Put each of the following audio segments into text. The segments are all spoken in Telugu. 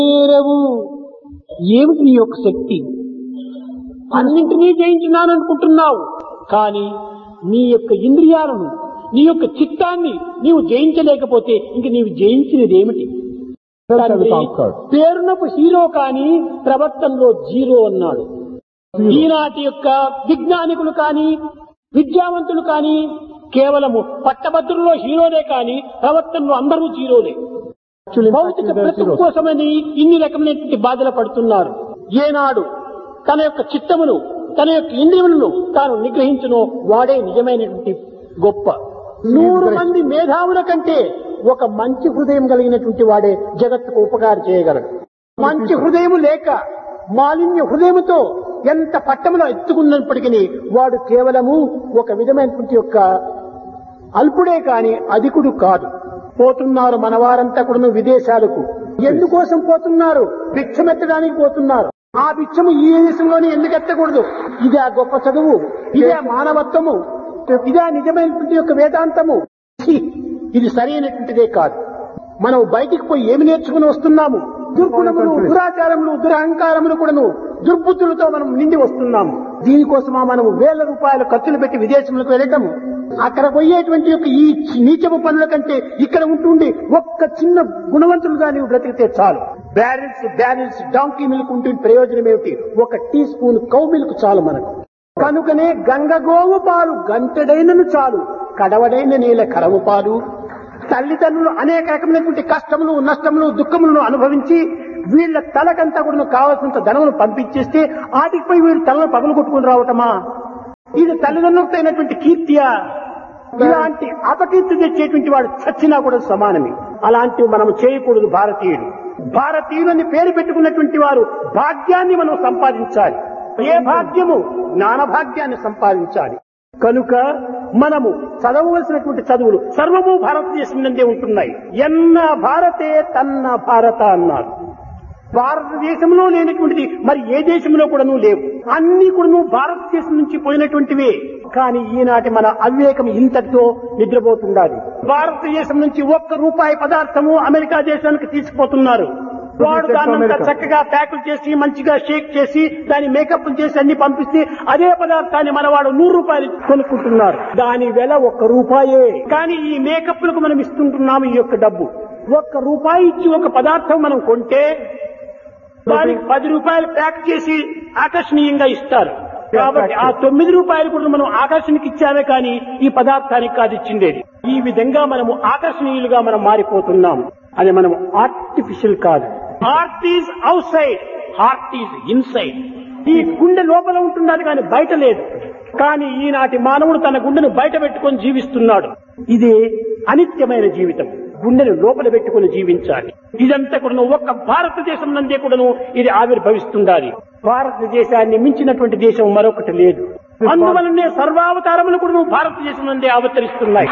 చేరవు ఏమిటి నీ యొక్క శక్తి అన్నింటినీ జయించినాను అనుకుంటున్నావు కానీ నీ యొక్క ఇంద్రియాలను నీ యొక్క చిత్తాన్ని నీవు జయించలేకపోతే ఇంక నీవు జయించినది ఏమిటి Self have తండ్రి, conquered. పేరునకు హీరో కానీ ప్రవర్తనలో జీరో అన్నాడు ఈనాటి యొక్క విజ్ఞానికులు కానీ విద్యావంతులు కానీ కేవలము పట్టభద్రుల్లో హీరోలే కానీ ప్రవర్తనలో అందరూ జీరోలే Actually, in fact, భౌతిక they are బ్రతుకు zeros. కోసమని ఇన్ని రకమైనటువంటి బాధలు పడుతున్నారు ఏనాడు తన యొక్క చిత్తమును తన యొక్క ఇంద్రియములను తాను నిగ్రహించును వాడే నిజమైనటువంటి గొప్ప నూరు మంది మేధావుల కంటే ఒక మంచి హృదయం కలిగినటువంటి వాడే జగత్తుకు ఉపకారం చేయగలడు మంచి హృదయం లేక మాలిన్య హృదయముతో ఎంత పట్టములో ఎత్తుకున్నప్పటికీ వాడు కేవలము ఒక విధమైనటువంటి యొక్క అల్పుడే కాని అధికుడు కాదు పోతున్నారు మనవారంతా కూడా విదేశాలకు ఎందుకోసం పోతున్నారు భిక్షమెత్తడానికి పోతున్నారు ఆ భిక్షము ఈ దేశంలోనే ఎందుకు ఎత్తకూడదు ఇదే ఆ గొప్ప చదువు ఇదే మానవత్వము ఇదే నిజమైనటువంటి యొక్క వేదాంతము ఛీ, ఇది సరైనటువంటిదే కాదు మనం బయటికి పోయి ఏమి నేర్చుకుని వస్తున్నాము దుర్గుణములు దురాచారములు దురహంకారములు కూడాను దుర్బుద్ధులతో మనం నిండి వస్తున్నాము దీనికోసమా మనం వేల రూపాయలు ఖర్చులు పెట్టి విదేశములకు వెళ్ళటము అక్కడ పోయేటువంటి యొక్క ఈ నీచపు పనుల కంటే ఇక్కడ ఉంటుండి ఒక్క చిన్న గుణవంతులుగా నీవు బ్రతికితే చాలు బ్యారెల్స్ బ్యారెల్స్ డాంకీ మిల్క్ ఉంటుంది ప్రయోజనం ఏమిటి ఒక టీ స్పూన్ కౌ మిల్క్ చాలు మనకు కనుకనే గంగగోవు పాలు గంటెడైనను చాలు కడవడైన నీళ్ళ కరవు పాలు తల్లిదండ్రులు అనేక రకమైనటువంటి కష్టములు నష్టములు దుఃఖములను అనుభవించి వీళ్ళ తలకంతా కూడా కావాల్సినంత ధనమును పంపించేస్తే ఆటికి పోయి వీళ్ళు తలను పగలు కొట్టుకుని రావటమా ఇది తల్లిదండ్రులకు అయినటువంటి కీర్తియా ఇలాంటి అపకీర్తి తెచ్చేటువంటి వాడు చచ్చినా కూడా సమానమే అలాంటివి మనం చేయకూడదు భారతీయుడు భారతీయులని పేరు పెట్టుకున్నటువంటి వారు భాగ్యాన్ని మనం సంపాదించాలి ఏ భాగ్యము జ్ఞాన భాగ్యాన్ని సంపాదించాలి కనుక మనము చదవవలసినటువంటి చదువులు సర్వము భారతదేశం నుండే ఉంటున్నాయి ఎన్న భారతే తన్న భారత అన్నారు భారతదేశంలో లేనటువంటిది మరి ఏ దేశంలో కూడాను లేవు అన్ని కూడాను భారతదేశం నుంచి పోయినటువంటివే కానీ ఈనాటి మన అవివేకం ఇంతటితో నిద్రపోతుండాలి భారతదేశం నుంచి ఒక్క రూపాయి పదార్థము అమెరికా దేశానికి తీసుకుపోతున్నారు వాడు దాన్నంతా చక్కగా ప్యాకులు చేసి మంచిగా షేక్ చేసి దాని మేకప్ చేసి అన్ని పంపిస్తే అదే పదార్థాన్ని మనవాడు నూరు రూపాయలు కొనుక్కుంటున్నారు దాని వెల ఒక్క రూపాయే కానీ ఈ మేకప్లకు మనం ఇస్తుంటున్నాము ఈ యొక్క డబ్బు ఒక్క రూపాయి ఇచ్చి ఒక పదార్థం మనం కొంటే దానికి పది రూపాయలు ప్యాక్ చేసి ఆకర్షణీయంగా ఇస్తారు కాబట్టి ఆ తొమ్మిది రూపాయలు కూడా మనం ఆకర్షణకి ఇచ్చామే కానీ ఈ పదార్థానికి కాదు ఇచ్చిండేది ఈ విధంగా మనము ఆకర్షణీయులుగా మనం మారిపోతున్నాము అది మనం ఆర్టిఫిషియల్ కాదు heart is outside heart is inside ఈ గుండె లోపల ఉంటున్నది కానీ బయట లేదు కానీ ఈనాటి మానవుడు తన గుండెను బయట పెట్టుకొని జీవిస్తున్నాడు ఇది అనిత్యమైన జీవితం గుండెను లోపల పెట్టుకొని జీవించాలి ఇదంతా కూడా ఒక్క భారతదేశం నందే కూడాను ఇది ఆవిర్భవిస్తుండాలి భారతదేశాన్ని మించినటువంటి దేశం మరొకటి లేదు అందువలనే సర్వావతారములు కూడా భారతదేశం నందే అవతరిస్తున్నాయి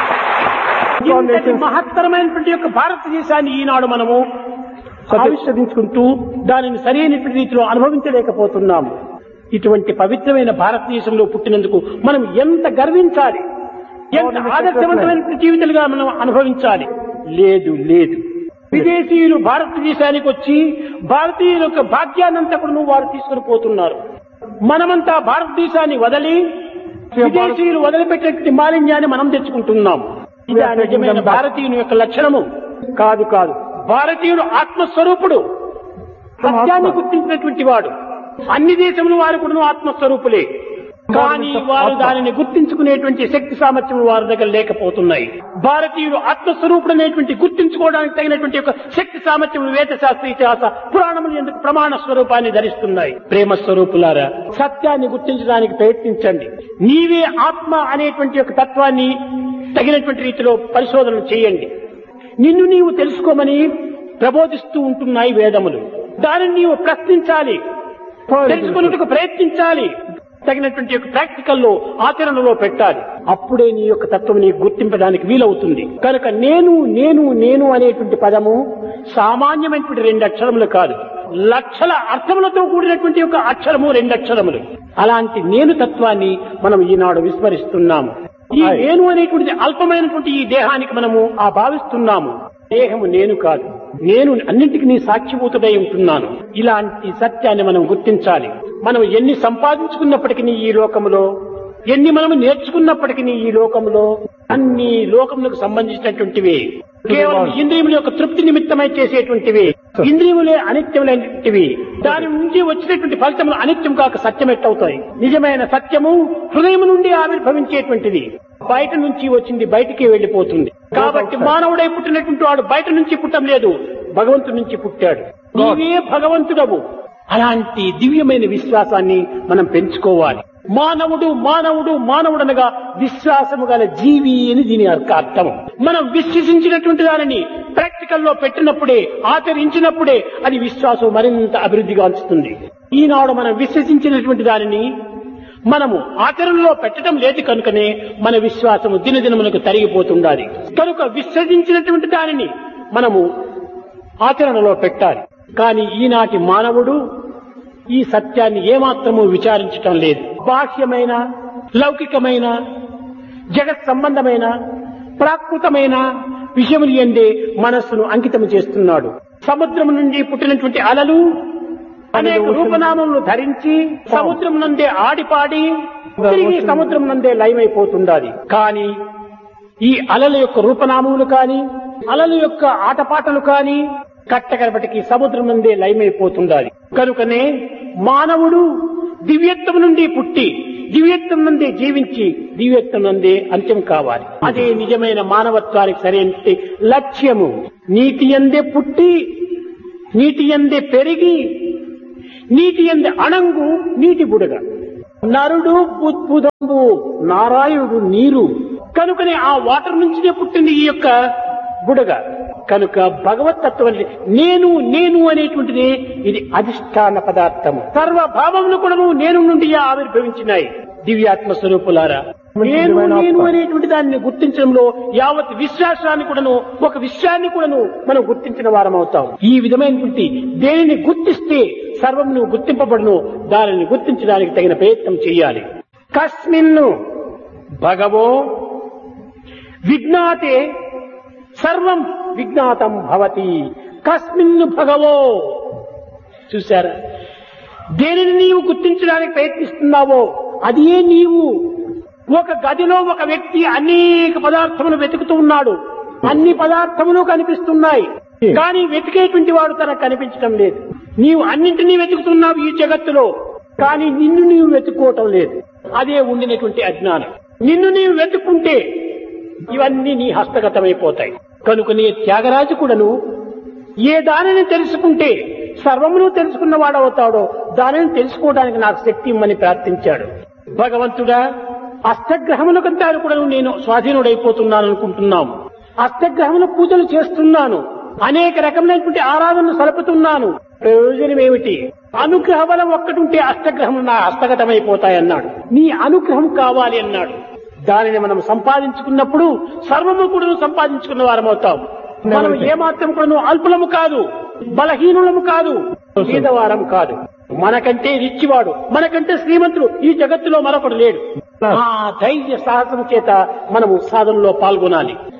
ఇంతటి మహత్తరమైనటువంటి యొక్క భారతదేశాన్ని ఈనాడు మనము ఆవిష్కరించుకుంటూ దానిని సరైనటువంటి రీతిలో అనుభవించలేకపోతున్నాము ఇటువంటి పవిత్రమైన భారతదేశంలో పుట్టినందుకు మనం ఎంత గర్వించాలి ఎంత ఆదర్శవంతమైన జీవితాలుగా మనం అనుభవించాలి లేదు లేదు విదేశీయులు భారతదేశానికి వచ్చి భారతీయుల యొక్క భాగ్యాన్నంతా కూడా వారు తీసుకుని పోతున్నారు మనమంతా భారతదేశాన్ని వదిలి విదేశీయులు వదిలిపెట్టినటువంటి మాలిన్యాన్ని మనం తెచ్చుకుంటున్నాం ఇది ఆ నిజమైన భారతీయుని యొక్క లక్షణము కాదు కాదు భారతీయుడు ఆత్మస్వరూపుడు సత్యాన్ని గుర్తించినటువంటి వాడు అన్ని దేశములు వారు కూడా ఆత్మస్వరూపులే కానీ వారు దానిని గుర్తించుకునేటువంటి శక్తి సామర్థ్యం వారి దగ్గర లేకపోతున్నాయి భారతీయుడు ఆత్మస్వరూపుడు అనేటువంటి గుర్తించుకోవడానికి తగినటువంటి యొక్క శక్తి సామర్థ్యం వేద శాస్త్ర ఇతిహాస పురాణములు ఎందుకు ప్రమాణ స్వరూపాన్ని ధరిస్తున్నాయి ప్రేమ స్వరూపులారా సత్యాన్ని గుర్తించడానికి ప్రయత్నించండి నీవే ఆత్మ అనేటువంటి యొక్క తత్వాన్ని తగినటువంటి రీతిలో పరిశోధన చేయండి నిన్ను నీవు తెలుసుకోమని ప్రబోధిస్తూ ఉంటున్నాయి వేదములు దానిని నీవు ప్రశ్నించాలి తెలుసుకున్నట్టుకు ప్రయత్నించాలి తగినటువంటి యొక్క ప్రాక్టికల్లో ఆచరణలో పెట్టాలి అప్పుడే నీ యొక్క తత్వం నీకు గుర్తింపడానికి వీలవుతుంది కనుక నేను నేను నేను అనేటువంటి పదము సామాన్యమైనటువంటి రెండు అక్షరములు కాదు లక్షల అర్థములతో కూడినటువంటి యొక్క అక్షరము రెండు అక్షరములు అలాంటి నేను తత్వాన్ని మనం ఈనాడు విస్మరిస్తున్నాము ఈ నేను అనేటువంటిది అల్పమైనటువంటి ఈ దేహానికి మనము ఆ భావిస్తున్నాము దేహము నేను కాదు నేను అన్నింటికి నీ సాక్షిభూతుడై ఉంటున్నాను ఇలాంటి సత్యాన్ని మనం గుర్తించాలి మనం ఎన్ని సంపాదించుకున్నప్పటికీ ఈ లోకములో ఎన్ని మనం నేర్చుకున్నప్పటికీ ఈ లోకంలో అన్ని లోకములకు సంబంధించినటువంటివి కేవలం ఇంద్రియముల యొక్క తృప్తి నిమిత్తమై చేసేటువంటివి ఇంద్రియములే అనిత్యములైనటువంటివి దాని నుంచి వచ్చినటువంటి ఫలితములు అనిత్యం కాక సత్యం ఎట్టవుతాయి నిజమైన సత్యము హృదయం నుండి ఆవిర్భవించేటువంటిది బయట నుంచి వచ్చింది బయటికి వెళ్లిపోతుంది కాబట్టి మానవుడై పుట్టినటువంటి వాడు బయట నుంచి పుట్టం లేదు భగవంతుడి నుంచి పుట్టాడు నీవే భగవంతుడవు అలాంటి దివ్యమైన విశ్వాసాన్ని మనం పెంచుకోవాలి మానవుడు మానవుడు మానవుడనగా విశ్వాసము గల జీవి అని దీని యొక్క అర్థం మనం విశ్వసించినటువంటి దానిని ప్రాక్టికల్ లో పెట్టినప్పుడే ఆచరించినప్పుడే అది విశ్వాసం మరింత అభివృద్ధిగాంచుతుంది ఈనాడు మనం విశ్వసించినటువంటి దానిని మనము ఆచరణలో పెట్టడం లేదు కనుకనే మన విశ్వాసము దినదినమునకు తరిగిపోతుండాలి కనుక విశ్వసించినటువంటి దానిని మనము ఆచరణలో పెట్టాలి కానీ ఈనాటి మానవుడు ఈ సత్యాన్ని ఏమాత్రము విచారించటం లేదు బాహ్యమైన లౌకికమైన జగత్ సంబంధమైన ప్రాకృతమైన విషయములు ఎందే మనస్సును అంకితం చేస్తున్నాడు సముద్రం నుండి పుట్టినటువంటి అలలు అనేక రూపనామములు ధరించి సముద్రం నందే ఆడిపాడి తిరిగి సముద్రం నందే లయమైపోతుండాలి కానీ ఈ అలల యొక్క రూపనామములు కాని అలల యొక్క ఆటపాటలు కాని కట్టకరపటికి సముద్రం నుండే లయమైపోతుండాలి కనుకనే మానవుడు దివ్యత్వం నుండి పుట్టి దివ్యత్వం నుండే జీవించి దివ్యత్వం నుండే అంత్యం కావాలి అదే నిజమైన మానవత్వానికి సరైన లక్ష్యము నీటి ఎందే పుట్టి నీటి ఎందే పెరిగి నీటి ఎందే అణంగు నీటి బుడగ నరుడు బుద్భుదంబు నారాయణుడు నీరు కనుకనే ఆ వాటర్ నుంచినే పుట్టింది ఈ యొక్క బుడగ కనుక భగవతత్వం అనేది నేను నేను అనేటువంటిది ఇది అధిష్టాన పదార్థము సర్వభావములు కూడా నేను నుండి ఆవిర్భవించినాయి దివ్యాత్మ స్వరూపులారా నేను నేను అనేటువంటి దాన్ని గుర్తించడంలో యావత్ విశ్వాసాన్ని కూడాను ఒక విషయాన్ని కూడాను మనం గుర్తించిన వారం అవుతాం ఈ విధమైనటువంటి దేనిని గుర్తిస్తే సర్వమును గుర్తింపబడును దానిని గుర్తించడానికి తగిన ప్రయత్నం చేయాలి కస్మిన్ను భగవో విజ్ఞాతే సర్వం విజ్ఞాతం భవతి కస్మిన్ను భగవో చూశారా దేనిని నీవు గుర్తించడానికి ప్రయత్నిస్తున్నావో అదే నీవు ఒక గదిలో ఒక వ్యక్తి అనేక పదార్థములు వెతుకుతూ ఉన్నాడు అన్ని పదార్థములు కనిపిస్తున్నాయి కానీ వెతికేటువంటి వాడు తనకు కనిపించడం లేదు నీవు అన్నింటినీ వెతుకుతున్నావు ఈ జగత్తులో కానీ నిన్ను నీవు వెతుక్కోవటం లేదు అదే ఉండినటువంటి అజ్ఞానం నిన్ను నీవు వెతుక్కుంటే ఇవన్నీ నీ హస్తగతమైపోతాయి కనుక నీ త్యాగరాజు కూడాను ఏ దానిని తెలుసుకుంటే సర్వమును తెలుసుకున్న వాడవుతాడో దానిని తెలుసుకోవడానికి నాకు శక్తి ఇమ్మని ప్రార్థించాడు భగవంతుడా అష్టగ్రహములకంతా కూడా నేను స్వాధీనుడైపోతున్నాను అనుకుంటున్నాము అష్టగ్రహముల పూజలు చేస్తున్నాను అనేక రకములైనటువంటి ఆరాధనలు సలుపుతున్నాను ప్రయోజనం ఏమిటి అనుగ్రహ బలం ఒక్కటుంటే అష్టగ్రహములు నా హస్తగతమైపోతాయన్నాడు నీ అనుగ్రహం కావాలి అన్నాడు దానిని మనం సంపాదించుకున్నప్పుడు సర్వము కూడా సంపాదించుకున్న వారం అవుతాం మనం ఏమాత్రం కూడా అల్పులము కాదు బలహీనులము కాదు పేదవారం కాదు మనకంటే రిచ్చివాడు మనకంటే శ్రీమంతుడు ఈ జగత్తులో మరొకడు లేడు ఆ ధైర్య సాహసం చేత మనము సాధనలో పాల్గొనాలి